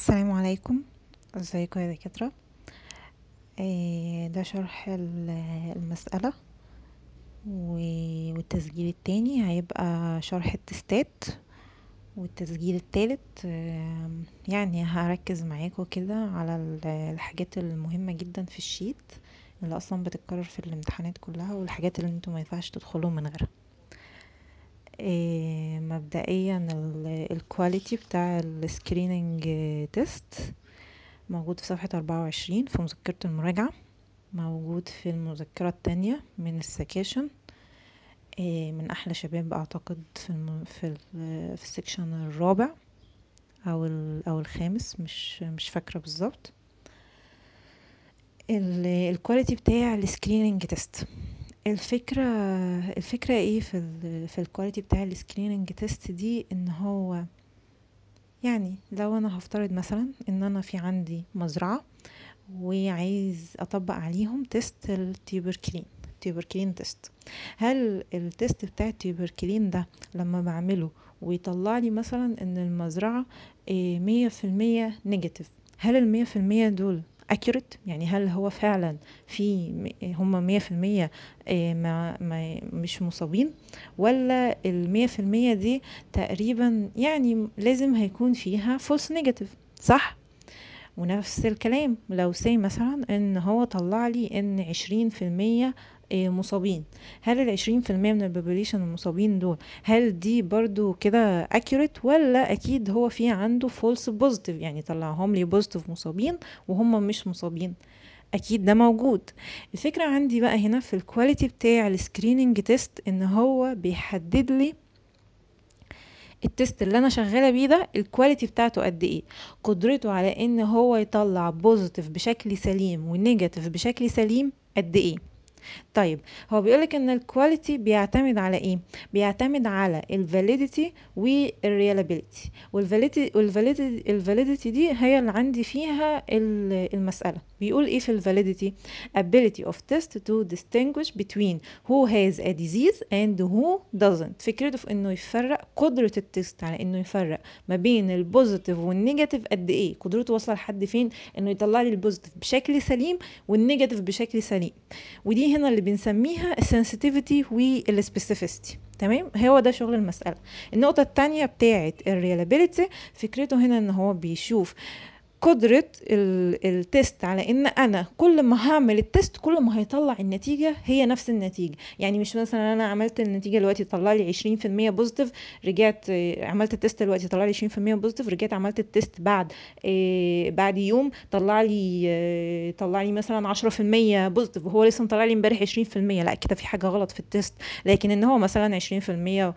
السلام عليكم ازيكم يا دكاترة آه، ده شرح ال- المسألة و- والتسجيل التاني هيبقى شرح التستات والتسجيل التالت آم، يعني هركز معاكم كده على ال- الحاجات المهمة جدا في الشيت اللي اصلا بتتكرر في الامتحانات كلها والحاجات اللي انتوا ما ينفعش تدخلوا من غيرها آه، مبدئيا الكواليتي بتاع السكريننج تيست موجود في صفحة أربعة وعشرين في مذكرة المراجعة موجود في المذكرة التانية من السكاشن آه، من أحلى شباب أعتقد في الم... في ال... في السكشن الرابع أو ال... أو الخامس مش مش فاكرة بالظبط ال- الكواليتي بتاع السكريننج تيست الفكرة الفكرة ايه في ال... في الكواليتي بتاع السكريننج تيست دي ان هو يعني لو انا هفترض مثلا ان انا في عندي مزرعة وعايز اطبق عليهم تيست التيوبركلين تيوبركلين تيست هل التيست بتاع التيوبركلين ده لما بعمله ويطلع لي مثلا ان المزرعة إيه، مية في المية نيجاتيف هل المية في المية دول accurate يعني هل هو فعلا في م- هم مية في المية إيه، ما ما مش مصابين ولا المية في المية دي تقريبا يعني لازم هيكون فيها false negative صح ونفس الكلام لو سي مثلا ان هو طلع لي ان عشرين في المية مصابين هل العشرين في المية من البوبوليشن المصابين دول هل دي برضو كده accurate ولا اكيد هو في عنده false positive يعني طلعهم لي positive مصابين وهم مش مصابين اكيد ده موجود الفكرة عندي بقى هنا في الكواليتي بتاع السكريننج تيست ان هو بيحدد لي التست اللي انا شغاله بيه ده الكواليتي بتاعته قد ايه قدرته على ان هو يطلع بوزيتيف بشكل سليم ونيجاتيف بشكل سليم قد ايه طيب هو بيقولك ان الكواليتي بيعتمد على ايه بيعتمد على الفاليديتي والريلابيلتي والفاليديتي والفاليديتي الفاليديتي دي هي اللي عندي فيها ال- المساله بيقول ايه في الفاليديتي ability of test to distinguish between who has a disease and who doesn't فكرته في انه يفرق قدره التست على انه يفرق ما بين البوزيتيف والنيجاتيف قد ايه قدرته واصله لحد فين انه يطلع لي البوزيتيف بشكل سليم والنيجاتيف بشكل سليم ودي هنا اللي بنسميها السنسيتيفيتي والسبيسيفيستي تمام هو ده شغل المسألة النقطة التانية بتاعة الريلابيليتي فكرته هنا ان هو بيشوف قدرة ال- التست على ان انا كل ما هعمل التست كل ما هيطلع النتيجة هي نفس النتيجة يعني مش مثلا انا عملت النتيجة دلوقتي طلع لي 20% بوزيتيف رجعت آه، عملت التست دلوقتي طلع لي 20% بوزيتيف رجعت عملت التست بعد آه، بعد يوم طلع لي آه، طلع لي مثلا 10% بوزيتيف وهو لسه مطلع لي امبارح 20% لا كده في حاجة غلط في التست لكن ان هو مثلا 20%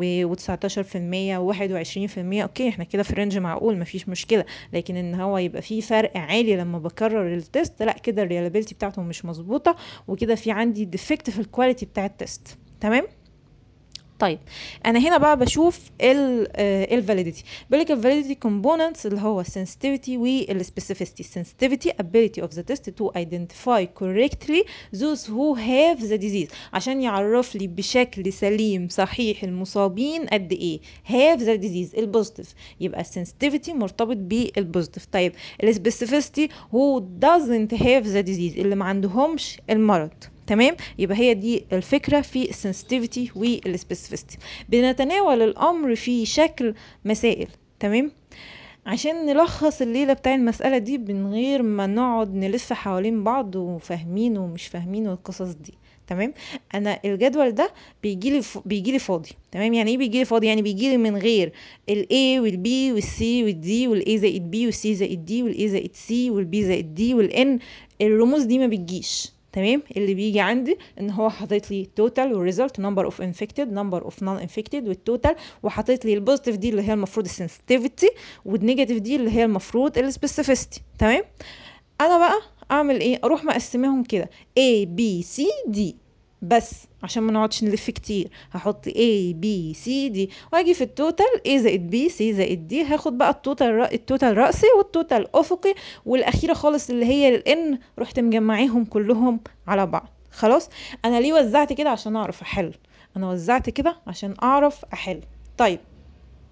و19% و21% اوكي احنا كده في رينج معقول مفيش مشكلة لكن ان هو يبقى فيه فرق عالي لما بكرر التست لا كده الريلابيلتي بتاعته مش مظبوطه وكده في عندي ديفكت في الكواليتي بتاع التست تمام طيب انا هنا بقى بشوف الفاليديتي بيقول لك الفاليديتي كومبوننتس اللي هو السنسيتيفيتي والسبيسيفيستي sensitivity ability of the test to identify correctly those who have the disease عشان يعرف لي بشكل سليم صحيح المصابين قد ايه have the disease البوزيتيف يبقى السنسيتيفيتي مرتبط بالبوزيتيف طيب السبيسيفيستي who doesn't have the disease اللي ما عندهمش المرض تمام يبقى هي دي الفكره في السنسيتيفيتي والسبيسيفيستي بنتناول الامر في شكل مسائل تمام عشان نلخص الليله بتاع المساله دي من غير ما نقعد نلف حوالين بعض وفاهمين ومش فاهمين والقصص دي تمام انا الجدول ده بيجي لي ف... بيجي لي فاضي تمام يعني ايه بيجي لي فاضي يعني بيجي لي من غير الاي والبي والسي والدي والاي زائد بي والسي زائد دي والاي زائد سي والبي زائد دي والان الرموز دي ما بتجيش تمام اللي بيجي عندي ان هو حاطط لي توتال والريزلت نمبر اوف انفكتد نمبر اوف نون انفكتد والتوتال وحاطط لي البوزيتيف دي اللي هي المفروض السنسيتيفيتي والنيجاتيف دي اللي هي المفروض السبيسيفيستي تمام انا بقى اعمل ايه اروح مقسماهم كده A B C D بس عشان ما نقعدش نلف كتير هحط A B C D واجي في التوتال A زائد B C زائد D هاخد بقى التوتال رأ... التوتال رأسي والتوتال افقي والاخيره خالص اللي هي الان رحت مجمعيهم كلهم على بعض خلاص انا ليه وزعت كده عشان اعرف احل انا وزعت كده عشان اعرف احل طيب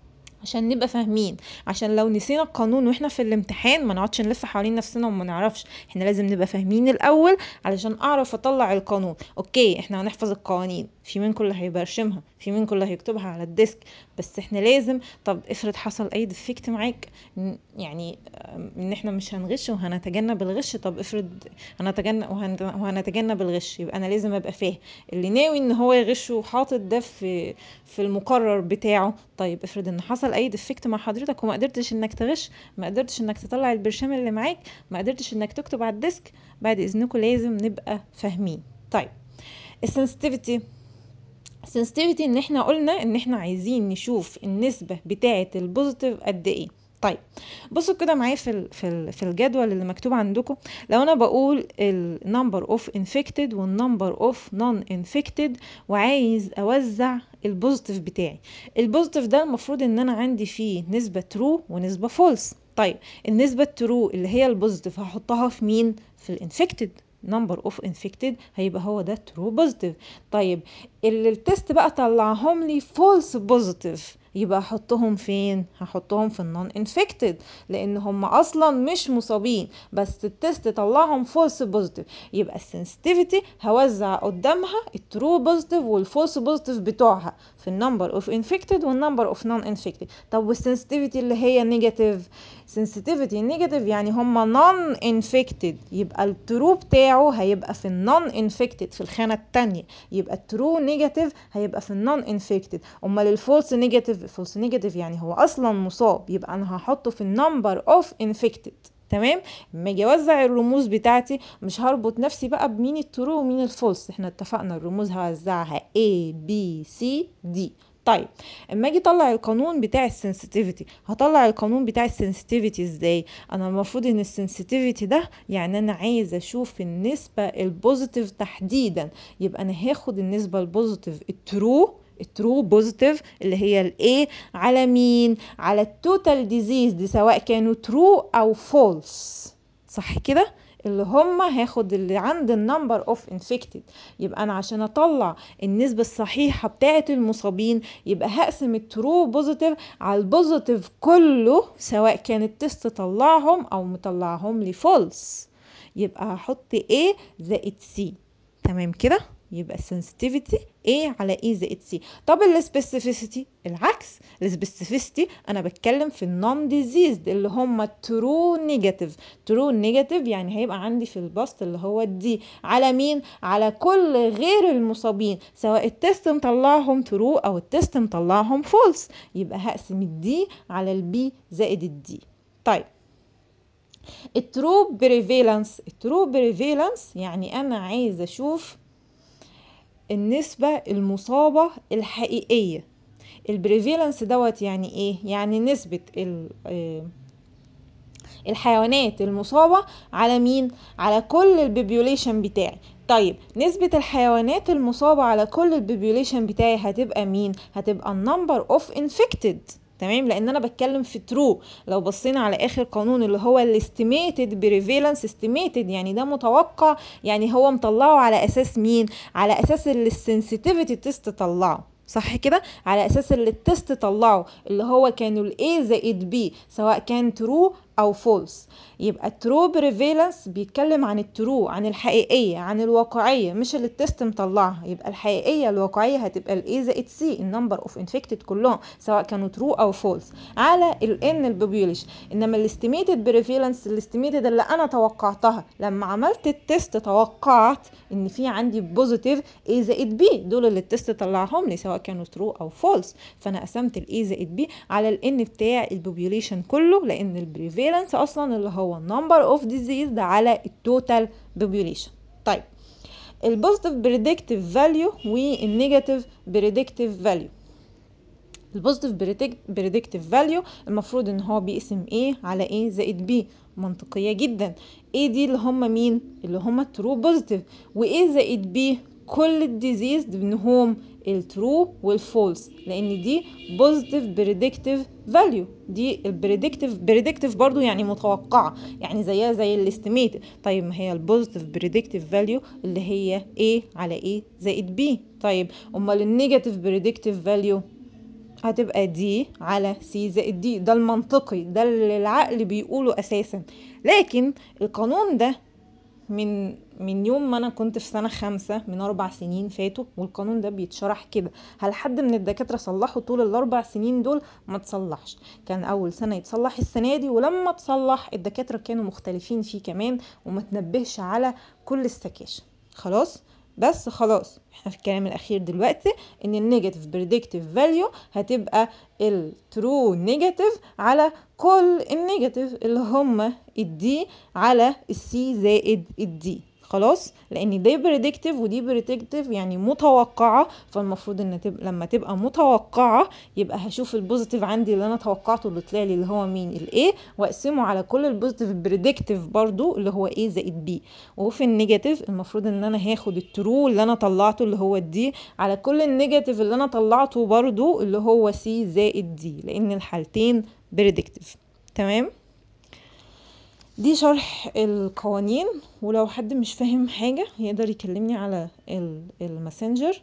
عشان نبقى فاهمين عشان لو نسينا القانون واحنا في الامتحان ما نقعدش نلف حوالين نفسنا وما نعرفش احنا لازم نبقى فاهمين الاول علشان اعرف اطلع القانون اوكي احنا هنحفظ القوانين في منكم اللي هيبرشمها في منكم اللي هيكتبها على الديسك بس احنا لازم طب افرض حصل اي ديفكت معاك ن- يعني آم، ان احنا مش هنغش وهنتجنب الغش طب افرض هنتجنب وهن- وهنتجنب الغش يبقى انا لازم ابقى فاهم اللي ناوي ان هو يغش وحاطط ده في في المقرر بتاعه طيب افرض ان حصل اي ديفكت مع حضرتك وما قدرتش انك تغش ما قدرتش انك تطلع البرشام اللي معاك ما قدرتش انك تكتب على الديسك بعد اذنكم لازم نبقى فاهمين طيب السنسيتيفيتي السنسيتيفيتي ان احنا قلنا ان احنا عايزين نشوف النسبة بتاعة البوزيتيف قد ايه طيب بصوا كده معايا في ال- في ال- في الجدول اللي مكتوب عندكم لو انا بقول النمبر اوف انفكتد والنمبر اوف نون انفكتد وعايز اوزع البوزيتيف بتاعي البوزيتيف ده المفروض ان انا عندي فيه نسبة ترو ونسبة فولس طيب النسبة الترو اللي هي البوزيتيف هحطها في مين في الانفكتد نمبر اوف انفكتد هيبقى هو ده ترو بوزيتيف طيب اللي التست بقى طلعهم لي فولس بوزيتيف يبقى احطهم فين هحطهم في النون انفكتد لان هم اصلا مش مصابين بس التست طلعهم فولس بوزيتيف يبقى السنسيتيفيتي هوزع قدامها الترو بوزيتيف والفولس بوزيتيف بتوعها في النمبر اوف انفكتد والنمبر اوف نون انفكتد طب والسنسيتيفيتي اللي هي نيجاتيف sensitivity نيجاتيف يعني هما نون انفكتد يبقى الترو بتاعه هيبقى في النون انفكتد في الخانه الثانيه يبقى الترو نيجاتيف هيبقى في النون انفكتد امال الفولس نيجاتيف الفولس نيجاتيف يعني هو اصلا مصاب يبقى انا هحطه في النمبر اوف انفكتد تمام لما اجي اوزع الرموز بتاعتي مش هربط نفسي بقى بمين الترو ومين الفولس احنا اتفقنا الرموز هوزعها A B C D طيب اما اجي اطلع القانون بتاع السنسيتيفيتي هطلع القانون بتاع السنسيتيفيتي ازاي انا المفروض ان السنسيتيفيتي ده يعني انا عايزه اشوف النسبه البوزيتيف تحديدا يبقى انا هاخد النسبه البوزيتيف الترو الترو بوزيتيف اللي هي الايه على مين على التوتال ديزيز دي سواء كانوا ترو او فولس صح كده اللي هم هاخد اللي عند النمبر اوف انفكتد يبقى انا عشان اطلع النسبة الصحيحة بتاعة المصابين يبقى هقسم الترو بوزيتيف على البوزيتيف كله سواء كان التست طلعهم او مطلعهم لي فولس يبقى هحط A زائد C تمام كده يبقى السنسيتيفيتي A على E زائد C طب السبيسيفيسيتي العكس السبيسيفيسيتي انا بتكلم في النون ديزيزد اللي هم ترو نيجاتيف ترو نيجاتيف يعني هيبقى عندي في البسط اللي هو الدي على مين على كل غير المصابين سواء التست مطلعهم ترو او التست مطلعهم فولس يبقى هقسم الدي على البي زائد الدي طيب الترو بريفيلانس الترو بريفيلانس يعني انا عايزه اشوف النسبة المصابة الحقيقية البريفيلانس دوت يعني ايه يعني نسبة ال- آه، الحيوانات المصابة على مين على كل البيبيوليشن بتاعي طيب نسبة الحيوانات المصابة على كل البيبيوليشن بتاعي هتبقى مين هتبقى النمبر اوف انفكتد تمام لان انا بتكلم في ترو لو بصينا على اخر قانون اللي هو الاستيميتد بريفيلانس استيميتد يعني ده متوقع يعني هو مطلعه على اساس مين على اساس اللي السنسيتيفيتي تيست طلعه صح كده على اساس اللي التست طلعه اللي هو كانوا الاي زائد بي سواء كان ترو او فولس يبقى الترو بريفيلانس بيتكلم عن الترو عن الحقيقيه عن الواقعيه مش اللي التست مطلعها يبقى الحقيقيه الواقعيه هتبقى الاي زائد سي النمبر اوف انفكتد كلهم سواء كانوا ترو او فولس على الان البوبيوليشن انما الاستيميتد بريفيلانس الاستيميتد اللي انا توقعتها لما عملت التست توقعت ان في عندي بوزيتيف اي زائد بي دول اللي التست طلعهم لي سواء كانوا ترو او فولس فانا قسمت الاي زائد بي على الان بتاع البوبيوليشن كله لان البريفيلانس اصلا اللي هو النمبر اوف ديزيز ده على التوتال بوبيوليشن طيب البوزيتيف بريدكتيف فاليو والنيجاتيف بريدكتيف فاليو البوزيتيف بريدكتيف فاليو المفروض ان هو بيقسم A على A زائد B منطقيه جدا A دي اللي هم مين اللي هم الترو بوزيتيف و A زائد B كل الديزيز منهم الترو والفولس لان دي بوزيتيف بريدكتيف فاليو دي البريدكتيف بريدكتيف برضو يعني متوقعه يعني زيها زي الاستيميت طيب ما هي البوزيتيف بريدكتيف فاليو اللي هي A على A زائد B طيب امال النيجاتيف بريدكتيف فاليو هتبقى دي على سي زائد دي ده المنطقي ده اللي العقل بيقوله اساسا لكن القانون ده من من يوم ما انا كنت في سنه خمسة من اربع سنين فاتوا والقانون ده بيتشرح كده هل حد من الدكاتره صلحه طول الاربع سنين دول ما تصلحش كان اول سنه يتصلح السنه دي ولما تصلح الدكاتره كانوا مختلفين فيه كمان وما تنبهش على كل السكاشن خلاص بس خلاص احنا في الكلام الاخير دلوقتي ان النيجاتيف بريدكتيف فاليو هتبقى الترو نيجاتيف على كل النيجاتيف اللي هما الدي على السي زائد الدي خلاص لان دي بريدكتيف ودي بريدكتيف يعني متوقعه فالمفروض ان تبقى لما تبقى متوقعه يبقى هشوف البوزيتيف عندي اللي انا توقعته اللي طلع لي اللي هو مين الاي واقسمه على كل البوزيتيف بريدكتيف برضو اللي هو ايه زائد بي وفي النيجاتيف المفروض ان انا هاخد الترو اللي انا طلعته اللي هو الدي على كل النيجاتيف اللي انا طلعته برضو اللي هو سي زائد دي لان الحالتين بريدكتيف تمام دي شرح القوانين ولو حد مش فاهم حاجة يقدر يكلمني على الماسنجر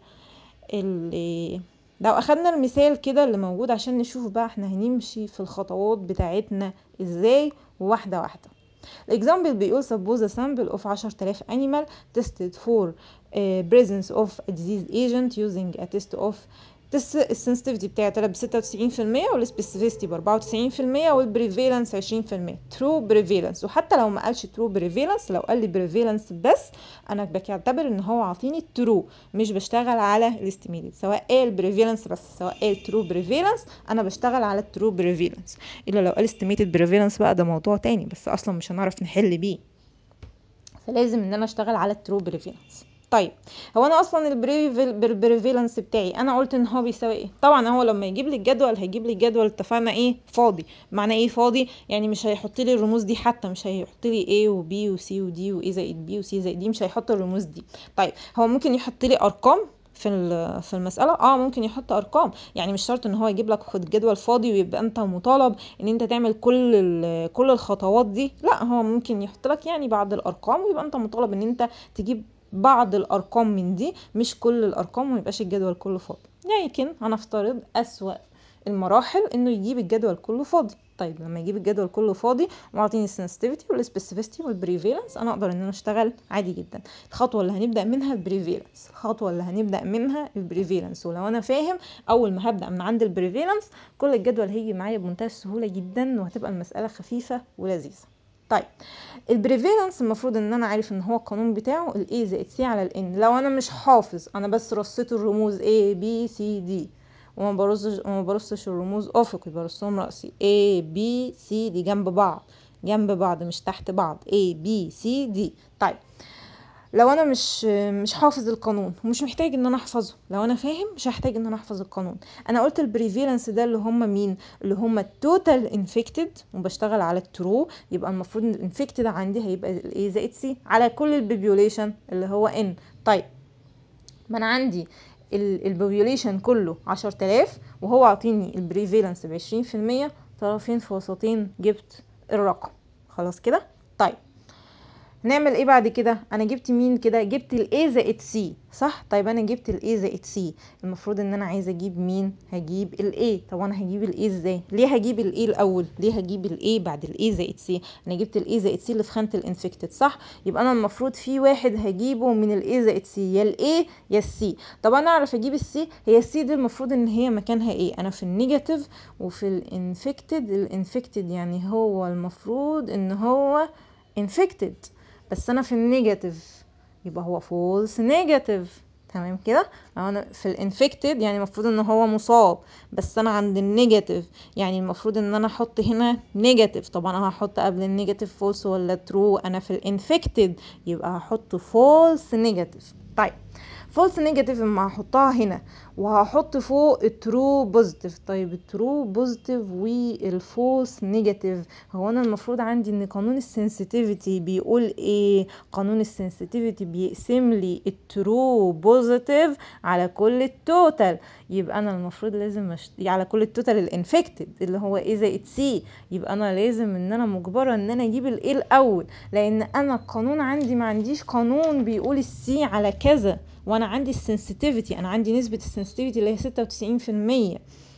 اللي لو اخدنا المثال كده اللي موجود عشان نشوف بقى احنا هنمشي في الخطوات بتاعتنا ازاي واحدة واحدة الاكزامبل بيقول suppose a sample of 10000 animal tested for uh, presence of a disease agent using a test of تس السنسيتيفيتي بتاعتها ب 96% والسبيسيفيستي ب 94% والبريفالنس 20% ترو بريفالنس وحتى لو ما قالش ترو بريفالنس لو قال لي بريفالنس بس انا بعتبر ان هو عاطيني الترو مش بشتغل على الاستيميتد سواء قال بريفالنس بس سواء قال ترو بريفالنس انا بشتغل على الترو بريفالنس الا لو قال استيميتد بريفالنس بقى ده موضوع تاني بس اصلا مش هنعرف نحل بيه فلازم ان انا اشتغل على الترو بريفالنس طيب هو انا اصلا البريفالنس بتاعي انا قلت ان هو بيساوي ايه طبعا هو لما يجيب لي الجدول هيجيب لي الجدول اتفقنا ايه فاضي معنى ايه فاضي يعني مش هيحط لي الرموز دي حتى مش هيحط لي A و B و C و D و A زائد B و C زائد D مش هيحط الرموز دي طيب هو ممكن يحط لي ارقام في في المساله اه ممكن يحط ارقام يعني مش شرط ان هو يجيب لك خد جدول فاضي ويبقى انت مطالب ان انت تعمل كل كل الخطوات دي لا هو ممكن يحط لك يعني بعض الارقام ويبقى انت مطالب ان انت تجيب بعض الارقام من دي مش كل الارقام وميبقاش الجدول كله فاضي لكن يعني هنفترض اسوأ المراحل انه يجيب الجدول كله فاضي طيب لما يجيب الجدول كله فاضي وعاطيني السنسيتيفيتي والسبيسيفيستي والبريفالنس انا اقدر ان انا اشتغل عادي جدا الخطوه اللي هنبدا منها البريفالنس الخطوه اللي هنبدا منها البريفالنس ولو انا فاهم اول ما هبدا من عند البريفالنس كل الجدول هيجي معايا بمنتهى السهوله جدا وهتبقى المساله خفيفه ولذيذه طيب البريفالنس المفروض ان انا عارف ان هو القانون بتاعه الاي زائد سي على الان لو انا مش حافظ انا بس رصيت الرموز A B C D وما برصش وما برصش الرموز افقي برصهم راسي A B C دي جنب بعض جنب بعض مش تحت بعض A B C D طيب لو انا مش مش حافظ القانون ومش محتاج ان انا احفظه لو انا فاهم مش هحتاج ان انا احفظ القانون انا قلت البريفالنس ده اللي هم مين اللي هم التوتال انفكتد وبشتغل على الترو يبقى المفروض ان الانفكتد عندي هيبقى الاي زائد سي على كل البوبيوليشن اللي هو ان طيب ما انا عندي البوبيوليشن كله عشر تلاف وهو عاطيني البريفالنس بعشرين في المية طرفين في وسطين جبت الرقم خلاص كده طيب نعمل ايه بعد كده انا جبت مين كده جبت الاي زائد سي صح طيب انا جبت الاي زائد سي المفروض ان انا عايزه اجيب مين هجيب الاي طب انا هجيب الاي ازاي ليه هجيب الاي الاول ليه هجيب الاي بعد الاي زائد سي انا جبت الاي زائد سي اللي في خانه الانفكتد صح يبقى انا المفروض في واحد هجيبه من الاي زائد سي يا الاي يا السي طب انا اعرف اجيب السي هي السي دي المفروض ان هي مكانها ايه انا في النيجاتيف وفي الانفكتد الانفكتد يعني هو المفروض ان هو انفكتد بس انا في النيجاتيف يبقى هو فولس نيجاتيف تمام كده لو انا في الانفكتد يعني المفروض ان هو مصاب بس انا عند النيجاتيف يعني المفروض ان انا احط هنا نيجاتيف طبعا انا هحط قبل النيجاتيف فولس ولا ترو انا في الانفكتد يبقى هحط فولس نيجاتيف طيب فولس نيجاتيف اما هحطها هنا وهحط فوق الترو بوزيتيف طيب الترو بوزيتيف والفولس نيجاتيف هو انا المفروض عندي ان قانون السنسيتيفيتي بيقول ايه قانون السنسيتيفيتي بيقسم لي الترو بوزيتيف على كل التوتال يبقى انا المفروض لازم أشت... على كل التوتال الانفكتد اللي هو ايه زائد سي يبقى انا لازم ان انا مجبره ان انا اجيب الايه الاول لان انا القانون عندي ما عنديش قانون بيقول السي على كذا وانا عندي السنسيتيفيتي انا عندي نسبه السنسيتيفيتي اللي هي ستة وتسعين في المية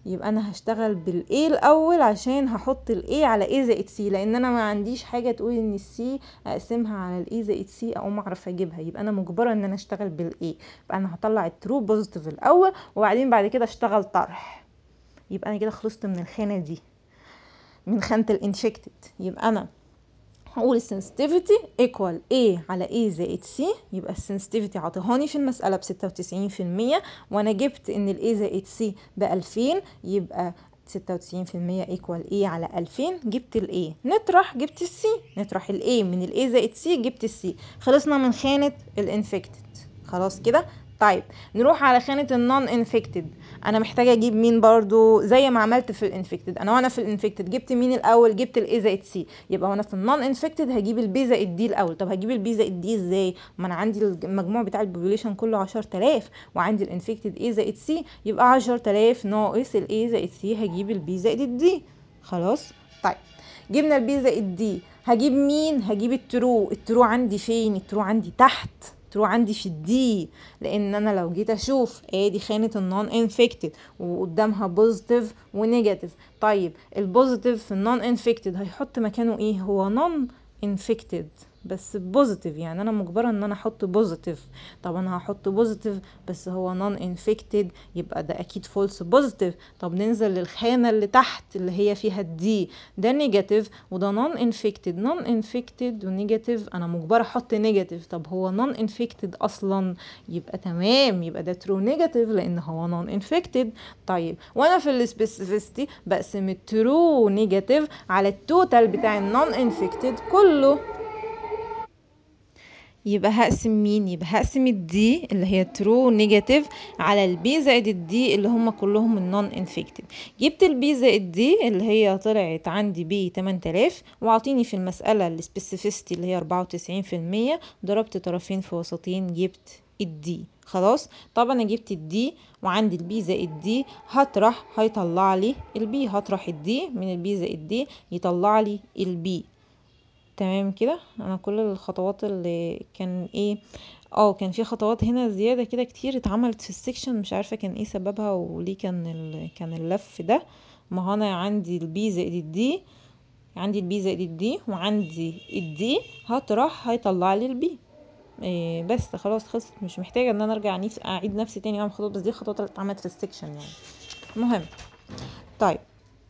يبقى انا هشتغل بالاي الاول عشان هحط الاي على اي زائد سي لان انا ما عنديش حاجه تقول ان السي اقسمها على الاي زائد سي او ما اعرف اجيبها يبقى انا مجبره ان انا اشتغل بالاي يبقى انا هطلع الترو بوزيتيف الاول وبعدين بعد كده اشتغل طرح يبقى انا كده خلصت من الخانه دي من خانه الانفكتد يبقى انا هقول السنسيتيفيتي ايكوال A على A زائد C يبقى السنسيتيفيتي عطهاني في المسألة بستة وتسعين في المية وانا جبت ان ال A زائد C بألفين يبقى ستة وتسعين في المية ايكوال A على ألفين جبت ال A نطرح جبت ال C نطرح ال A من ال A زائد C جبت ال C خلصنا من خانة الانفكتد خلاص كده طيب نروح على خانة النون انفكتد انا محتاجه اجيب مين برضو زي ما عملت في الانفكتد انا وانا في الانفكتد جبت مين الاول جبت الاي زائد سي يبقى وانا في النون انفكتد هجيب البي زائد دي الاول طب هجيب البي زائد دي ازاي ما انا عندي المجموع بتاع البوبوليشن كله 10000 وعندي الانفكتد اي زائد سي يبقى 10000 ناقص الاي زائد سي هجيب البي زائد الدي خلاص طيب جبنا البي زائد دي هجيب مين هجيب الترو الترو عندي فين الترو عندي تحت ترو عندي في الدي لان انا لو جيت اشوف ادي خانه النون انفكتد وقدامها بوزيتيف ونيجاتيف طيب البوزيتيف في النون انفكتد هيحط مكانه ايه هو نون انفكتد بس بوزيتيف يعني انا مجبره ان انا احط بوزيتيف طب انا هحط بوزيتيف بس هو نون انفكتد يبقى ده اكيد فولس بوزيتيف طب ننزل للخانه اللي تحت اللي هي فيها الدي ده نيجاتيف وده نون انفكتد نون انفكتد ونيجاتيف انا مجبره احط نيجاتيف طب هو نون انفكتد اصلا يبقى تمام يبقى ده ترو نيجاتيف لان هو نون انفكتد طيب وانا في السبيسيفيستي بقسم الترو نيجاتيف على التوتال بتاع النون انفكتد كله يبقى هقسم مين يبقى هقسم الدي اللي هي ترو نيجاتيف على البي زائد الدي اللي هم كلهم النون انفكتد جبت البي زائد دي اللي هي طلعت عندي ب 8000 واعطيني في المساله السبيسيفيستي اللي هي 94% ضربت طرفين في وسطين جبت الدي خلاص طب انا جبت الدي وعندي البي زائد دي هطرح هيطلع لي البي هطرح الدي من البي زائد دي يطلع لي البي تمام كده انا كل الخطوات اللي كان ايه اه كان في خطوات هنا زياده كده كتير اتعملت في السكشن مش عارفه كان ايه سببها وليه كان ال... كان اللف ده ما هو انا عندي البي زائد الدي عندي البي زائد الدي وعندي الدي هطرح هيطلع لي البي إيه بس خلاص خلصت مش محتاجه ان انا ارجع نفس اعيد نفسي تاني واعمل خطوات بس دي الخطوات اللي اتعملت في السكشن يعني المهم طيب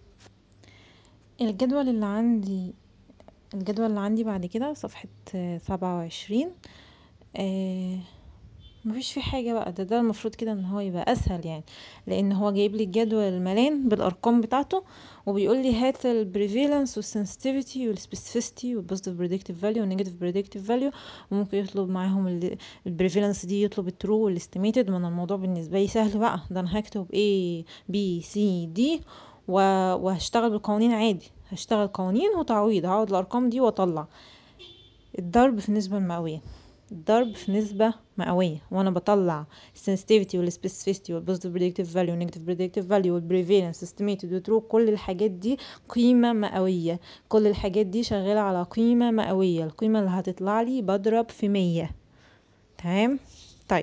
الجدول اللي عندي الجدول اللي عندي بعد كده صفحة سبعة وعشرين آه مفيش فيه حاجة بقى ده ده المفروض كده ان هو يبقى اسهل يعني لان هو جايب لي الجدول الملان بالارقام بتاعته وبيقول لي هات البريفالنس والسنسيتيفيتي والسبيسيفيستي والبوزيتيف بريدكتيف فاليو والنيجاتيف بريدكتيف فاليو وممكن يطلب معاهم البريفالنس دي يطلب الترو والاستيميتد ما انا الموضوع بالنسبه لي سهل بقى ده انا هكتب A B C D وهشتغل بالقوانين عادي هشتغل قوانين وتعويض هقعد الارقام دي واطلع الضرب في النسبه المئويه الضرب في نسبة مئوية وانا بطلع sensitivity والسبيسيفيستي والبوزيتيف بريدكتيف فاليو والنيجاتيف بريدكتيف فاليو والبريفالنس استيميتد وترو كل الحاجات دي قيمة مئوية كل الحاجات دي شغالة على قيمة مئوية القيمة اللي هتطلع لي بضرب في مية تمام طيب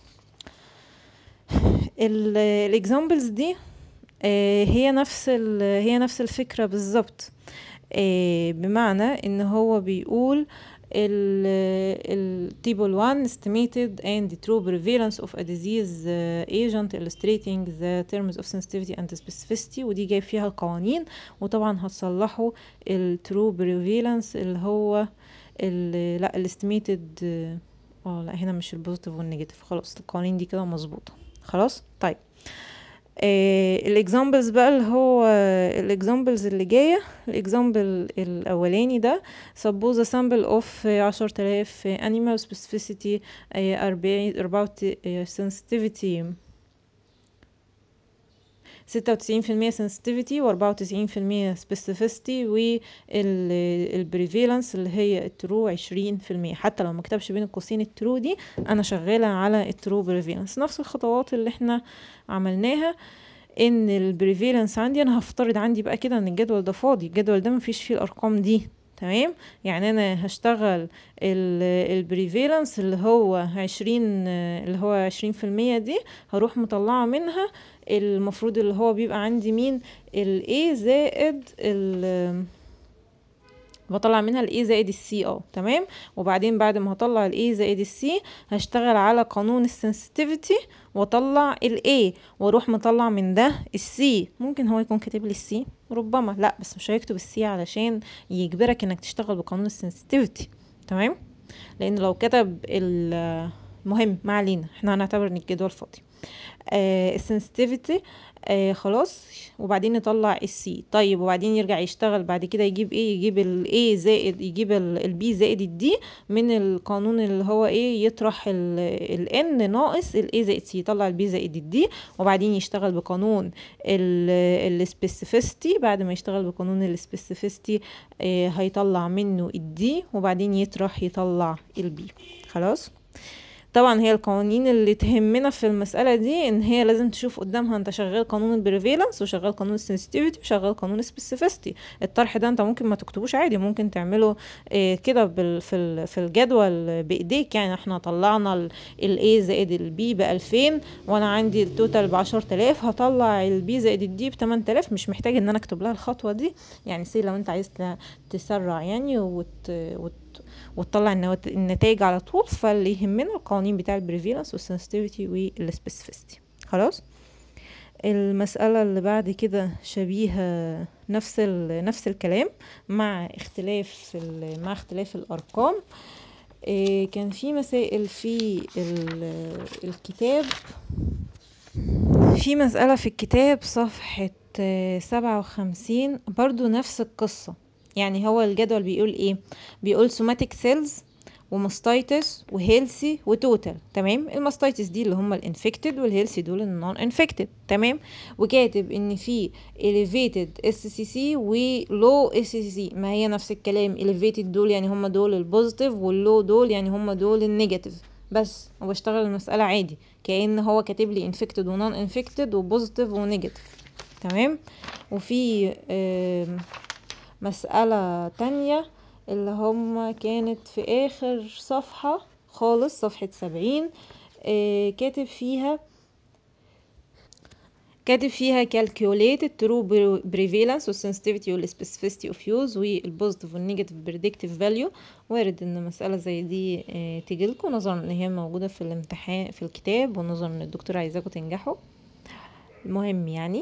الاكزامبلز دي آه هي نفس هي نفس الفكرة بالظبط آه بمعنى ان هو بيقول التيبل 1 estimated and true prevalence of a disease uh, agent illustrating the terms of sensitivity and specificity ودي جايب فيها القوانين وطبعا هتصلحوا الترو prevalence اللي هو ال لا الاستيميتد اه لا هنا مش البوزيتيف والنيجاتيف خلاص القوانين دي كده مظبوطه خلاص طيب الاكزامبلز بقى اللي هو الاكزامبلز اللي جايه الاكزامبل الاولاني ده suppose a sample of عشرة آلاف animal specificity أربعين أربعة sensitivity ستة وتسعين في المية sensitivity وأربعة وتسعين في المية specificity والبريفالنس اللي هي الترو عشرين في المية حتى لو مكتبش بين القوسين الترو دي أنا شغالة على الترو بريفالنس نفس الخطوات اللي احنا عملناها ان البريفالنس عندي انا هفترض عندي بقى كده ان الجدول ده فاضي الجدول ده مفيش فيه الارقام دي تمام يعني انا هشتغل البريفيلانس اللي هو عشرين اللي هو عشرين في المية دي هروح مطلعة منها المفروض اللي هو بيبقى عندي مين ال A زائد ال بطلع منها ال A زائد ال C اه تمام وبعدين بعد ما هطلع ال A زائد ال C هشتغل على قانون السنسيتيفيتي واطلع ال A واروح مطلع من ده ال C ممكن هو يكون كاتب لي ال C ربما لا بس مش هيكتب ال C علشان يجبرك انك تشتغل بقانون السنسيتيفيتي تمام لان لو كتب المهم ما علينا احنا هنعتبر ان الجدول فاضي آه السنسيتيفيتي آه خلاص وبعدين نطلع السي طيب وبعدين يرجع يشتغل بعد كده يجيب ايه يجيب الاي زائد يجيب البي زائد الدي من القانون اللي هو ايه يطرح الان ناقص الاي زائد سي يطلع البي زائد الدي وبعدين يشتغل بقانون السبيسيفيستي بعد ما يشتغل بقانون السبيسيفيستي آه هيطلع منه الدي وبعدين يطرح يطلع البي خلاص طبعا هي القوانين اللي تهمنا في المسألة دي ان هي لازم تشوف قدامها انت شغال قانون البريفيلانس وشغال قانون السنسيتيفيتي وشغال قانون السبيسيفيستي الطرح ده انت ممكن ما تكتبوش عادي ممكن تعمله إيه كده في في الجدول بايديك يعني احنا طلعنا الاي زائد البي ب 2000 وانا عندي التوتال ب 10000 هطلع البي زائد الدي ب 8000 مش محتاج ان انا اكتب لها الخطوة دي يعني سي لو انت عايز تسرع يعني وت, وت وتطلع النتائج على طول فاللي يهمنا القوانين بتاع البريفيلانس والسنسيتيفيتي والسبيسيفيستي خلاص المسألة اللي بعد كده شبيهة نفس نفس الكلام مع اختلاف مع اختلاف الأرقام إيه كان في مسائل في الكتاب في مسألة في الكتاب صفحة سبعة وخمسين برضو نفس القصة يعني هو الجدول بيقول ايه بيقول سوماتيك سيلز وماستايتس وهيلثي وتوتال تمام الماستايتس دي اللي هم الانفكتد والهيلثي دول النون انفكتد تمام وكاتب ان في elevated اس سي سي ولو اس سي سي ما هي نفس الكلام elevated دول يعني هم دول البوزيتيف واللو دول يعني هم دول النيجاتيف بس وبشتغل المسألة عادي كأن هو كاتب لي انفكتد ونون انفكتد وبوزيتيف ونيجاتيف تمام وفي مسألة تانية اللي هم كانت في آخر صفحة خالص صفحة سبعين آه كاتب فيها كاتب فيها calculated true prevalence والsensitivity والspecificity of use والpositive والنيجاتيف predictive value وارد ان مسألة زي دي اه تجيلكم نظرا ان هي موجودة في الامتحان في الكتاب ونظرا ان الدكتور عايزاكم تنجحوا المهم يعني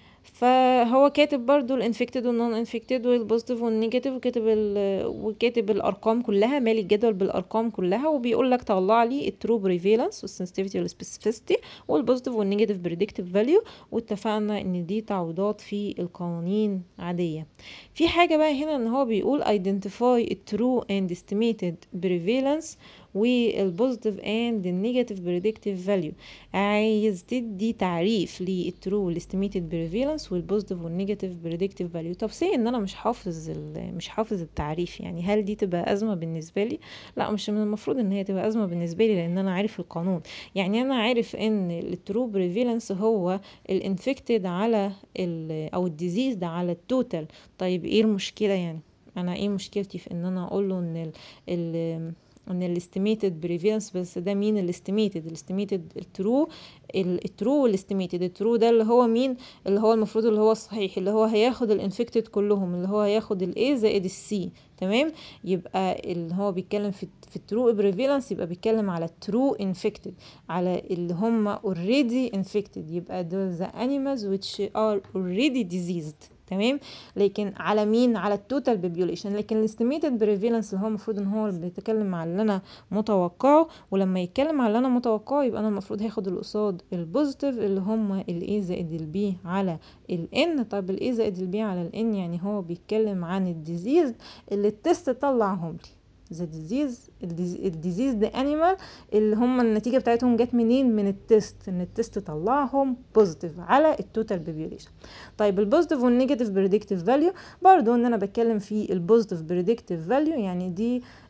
فهو كاتب برضو الانفكتد والنون انفكتد والبوزيتيف والنيجاتيف وكاتب وكاتب الارقام كلها مالي الجدول بالارقام كلها وبيقول لك طلع لي الترو بريفالنس والسنسيتيفيتي والسبيسيفيستي والبوزيتيف والنيجاتيف بريدكتيف فاليو واتفقنا ان دي تعويضات في القوانين عاديه في حاجه بقى هنا ان هو بيقول identify الترو and estimated prevalence والبوزيتيف اند النيجاتيف بريدكتيف فاليو عايز تدي تعريف للترو والاستيميتد بريفالنس والبوزيتيف والنيجاتيف بريدكتيف فاليو طب سي ان انا مش حافظ مش حافظ التعريف يعني هل دي تبقى ازمه بالنسبه لي لا مش من المفروض ان هي تبقى ازمه بالنسبه لي لان انا عارف القانون يعني انا عارف ان الترو بريفالنس هو الانفكتد على او الديزيز ده على التوتال طيب ايه المشكله يعني انا ايه مشكلتي في ان انا اقول له ان ال ال ان الاستيميتد بريفيلنس بس ده مين الاستيميتد الاستيميتد الترو الترو والاستيميتد الترو ده اللي هو مين اللي هو المفروض اللي هو الصحيح اللي هو هياخد الانفكتد كلهم اللي هو هياخد الاي زائد السي تمام يبقى اللي هو بيتكلم في في الترو بريفيلنس يبقى بيتكلم على الترو انفكتد على اللي هم اوريدي انفكتد يبقى دول the animals which are already diseased تمام لكن على مين على التوتال بوبيوليشن لكن الاستيميتد بريفالنس اللي هو المفروض ان هو بيتكلم على اللي انا متوقعه ولما يتكلم على اللي انا متوقعه يبقى انا المفروض هاخد القصاد البوزيتيف اللي هم الاي زائد البي على الان طب الاي زائد البي على الان يعني هو بيتكلم عن الديزيز اللي التست طلعهم لي ذا ديزيز الديزيز ده انيمال اللي هم النتيجه بتاعتهم جت منين من التست ان التست طلعهم بوزيتيف على التوتال بوبيوليشن طيب البوزيتيف والنيجاتيف بريدكتيف فاليو برضو ان انا بتكلم في البوزيتيف بريدكتيف فاليو يعني دي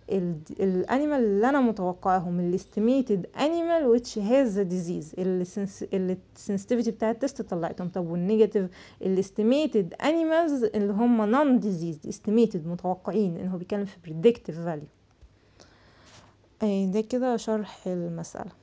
الانيمال اللي انا متوقعهم الاستيميتد انيمال which has the disease اللي السنسيتيفيتي بتاع التست طلعتهم طب والنيجاتيف الاستيميتد انيمالز اللي هم نون ديزيز استيميتد متوقعين ان هو بيتكلم في predictive value ده كده شرح المسألة